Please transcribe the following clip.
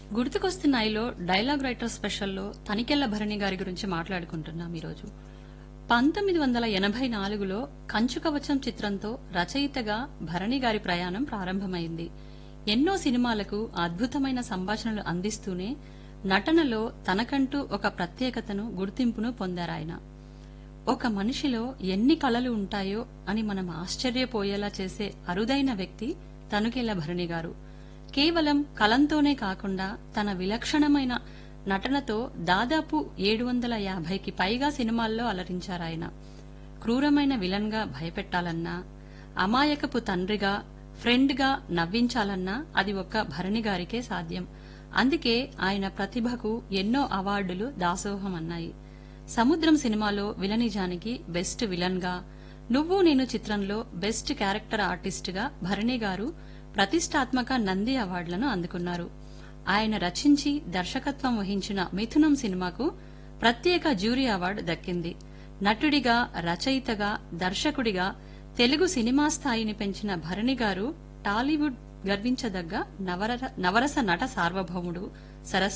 గుర్తుకొస్తున్నాయిలో dialogue writer స్పెషల్లో తనికెళ్ల భరణి గారి గురించి మాట్లాడుకుంటున్నాం ఈరోజు పంతొమ్మిది వందల ఎనభై నాలుగులో కంచు కవచం చిత్రంతో రచయితగా భరణి గారి ప్రయాణం ప్రారంభమైంది ఎన్నో సినిమాలకు అద్భుతమైన సంభాషణలు అందిస్తూనే నటనలో తనకంటూ ఒక ప్రత్యేకతను గుర్తింపును పొందారాయన ఒక మనిషిలో ఎన్ని కళలు ఉంటాయో అని మనం ఆశ్చర్యపోయేలా చేసే అరుదైన వ్యక్తి తనుకెళ్ల భరణి గారు కేవలం కలంతోనే కాకుండా తన విలక్షణమైన నటనతో దాదాపు ఏడు వందల యాభైకి పైగా సినిమాల్లో అలరించారాయన క్రూరమైన విలన్ గా భయపెట్టాలన్నా అమాయకపు తండ్రిగా ఫ్రెండ్ గా నవ్వించాలన్నా అది ఒక్క భరణి గారికే సాధ్యం అందుకే ఆయన ప్రతిభకు ఎన్నో అవార్డులు దాసోహం అన్నాయి సముద్రం సినిమాలో విలనిజానికి బెస్ట్ విలన్ గా నువ్వు నేను చిత్రంలో బెస్ట్ క్యారెక్టర్ ఆర్టిస్ట్ గా భరణి గారు ప్రతిష్టాత్మక నంది అవార్డులను అందుకున్నారు ఆయన రచించి దర్శకత్వం వహించిన మిథునం సినిమాకు ప్రత్యేక జ్యూరీ అవార్డు దక్కింది నటుడిగా రచయితగా దర్శకుడిగా తెలుగు సినిమా స్థాయిని పెంచిన భరణి గారు టాలీవుడ్ గర్వించదగ్గ నవర- నవరస నట సార్వభౌముడు సరస్